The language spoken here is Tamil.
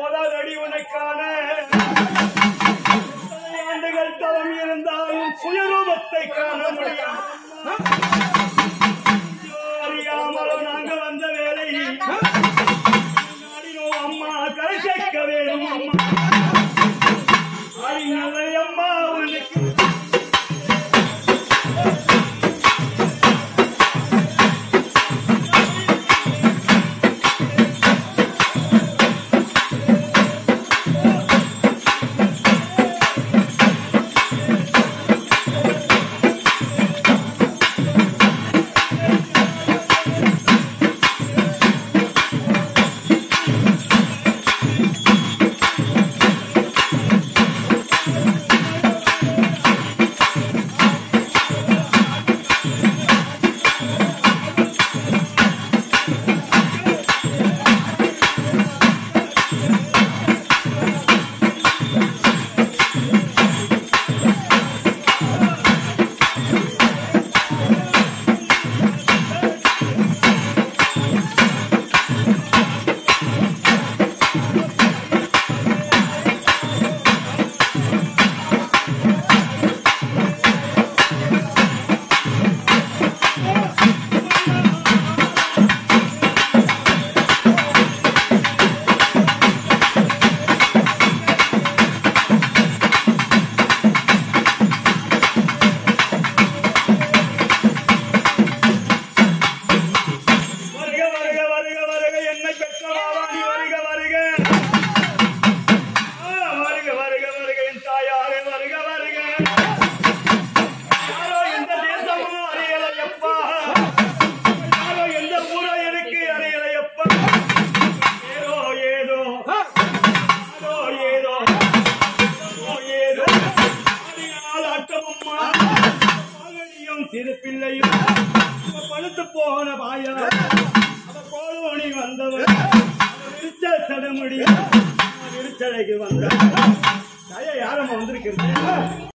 போதாதடி உனக்கான எத்தனை ஆண்டுகள் தவம் இருந்தாலும் சுயரூபத்தை காண முடியும் அறியாமலோ நாங்க வந்த வேலை நாடினோம் அம்மா கரை சேர்க்க வேணும் அம்மா அடி நல்ல அம்மா உனக்கு வருக வருக வருக வருக என்னை பெற்ற மாவாணி வருக வருக ஆ, வருக வருக வருக என் தாயாரே வருக வருக யாரோ எந்த தேசமோ அறியலையப்பா யாரோ எந்த ஊரோ எனக்கு அறியலையப்பா ஏதோ ஏதோ யாரோ ஏதோ ஏதோ ஏதோ ஆடினால் அட்டமம்மா மகனியும் சிறு பிள்ளையும் அவ பழுத்து போன வாயா அவ கோலோணி வந்தவர் அவ விரிச்ச சடமுடி அவ விரிச்சடைக்கு வந்த யாரம்மா வந்திருக்கிறது